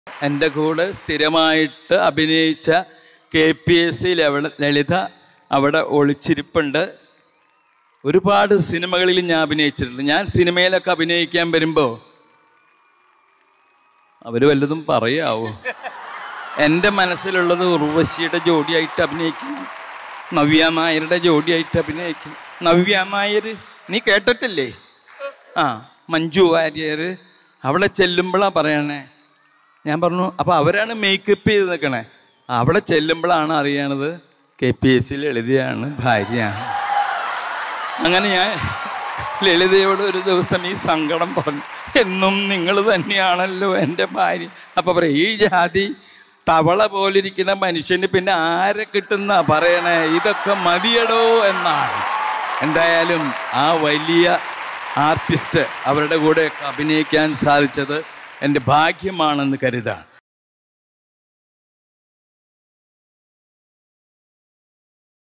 എൻ്റെ കൂടെ സ്ഥിരമായിട്ട് അഭിനയിച്ച K P S C Lalitha അവിടെ ഒളിച്ചിരിപ്പുണ്ട് ഒരുപാട് സിനിമകളിൽ ഞാൻ അഭിനയിച്ചിട്ടുണ്ട് ഞാൻ സിനിമയിലൊക്കെ അഭിനയിക്കാൻ വരുമ്പോൾ അവർ വല്ലതും പറയാവോ എൻ്റെ മനസ്സിലുള്ളത് ഉർവശിയുടെ ജോഡിയായിട്ട് അഭിനയിക്കണം നവ്യ നായരുടെ ജോഡിയായിട്ട് അഭിനയിക്കണം നവ്യ നായർ നീ കേട്ടിട്ടില്ലേ ആ മഞ്ജു വാര്യർ അവിടെ ചെല്ലുമ്പോഴാണ് പറയണേ ഞാൻ പറഞ്ഞു അപ്പോൾ അവരാണ് മേക്കപ്പ് ചെയ്ത് നിൽക്കണേ അവിടെ ചെല്ലുമ്പോഴാണ് അറിയണത് കെ പി എസ് സിയിൽ എഴുതിയാണ് ഭാര്യയാണ് അങ്ങനെ ഞാൻ ലളിതയോട് ഒരു ദിവസം ഈ സങ്കടം പറഞ്ഞു എന്നും നിങ്ങൾ തന്നെയാണല്ലോ എൻ്റെ ഭാര്യ അപ്പോൾ പറയും ഈ ജാതി തവള പോലിരിക്കുന്ന മനുഷ്യന് പിന്നെ ആരെ കിട്ടുന്ന പറയണേ ഇതൊക്കെ മതിയടോ എന്നാണ് എന്തായാലും ആ വലിയ ആർട്ടിസ്റ്റ് അവരുടെ കൂടെ അഭിനയിക്കാൻ സാധിച്ചത് എൻ്റെ ഭാഗ്യമാണെന്ന് കരുതാണ്